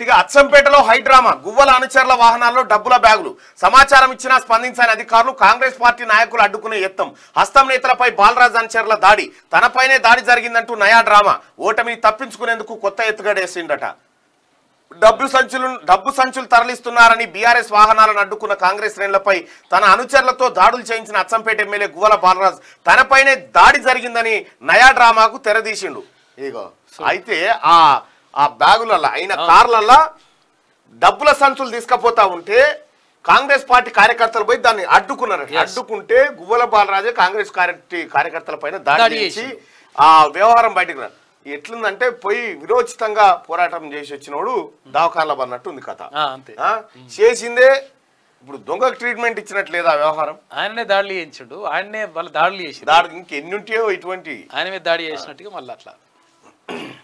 గట్టిగా అచ్చంపేటలో హైడ్రామా గువ్వల అనుచరుల వాహనాల్లో డబ్బుల బ్యాగులు సమాచారం ఇచ్చినా స్పందించని అధికారులు కాంగ్రెస్ పార్టీ నాయకులు అడ్డుకునే యత్నం హస్తం నేతలపై బాలరాజ్ అనుచరుల దాడి తనపైనే దాడి జరిగిందంటూ నయా డ్రామా ఓటమిని తప్పించుకునేందుకు కొత్త ఎత్తుగడేసిండట డబ్బు సంచులు డబ్బు సంచులు తరలిస్తున్నారని బీఆర్ఎస్ వాహనాలను అడ్డుకున్న కాంగ్రెస్ శ్రేణులపై తన అనుచరులతో దాడులు చేయించిన అచ్చంపేట ఎమ్మెల్యే గువ్వల బాలరాజ్ తనపైనే దాడి జరిగిందని నయా డ్రామాకు తెరదీసిండు ఇగో అయితే ఆ ఆ బ్యాగులల్లా అయిన కార్లల్లా డబ్బుల సంచులు తీసుకపోతా ఉంటే కాంగ్రెస్ పార్టీ కార్యకర్తలు పోయి దాన్ని అడ్డుకున్నారు అడ్డుకుంటే గువ్వల బాలరాజే కాంగ్రెస్ కార్య- కార్యకర్తల పైన దాడి దాడి చేసి ఆ వ్యవహారం బయటకు రా ఎట్లుందంటే పోయి విరోచితంగా పోరాటం చేసి వచ్చినోడు దవాఖానలో పడినట్టు ఉంది కథ ఆ, అంతే ఆ? చేసిందే ఇప్పుడు దొంగ ట్రీట్మెంట్ ఇచ్చినట్టు లేదా వ్యవహారం ఆయననే దాడులు చేయించుడు ఆయన్నే వాళ్ళ దాడులు చేసి దానికి ఇంకెన్ని ఉంటాయో ఇటువంటి ఆయన మీద దాడి చేసినట్టుగా మళ్ళీ అట్లా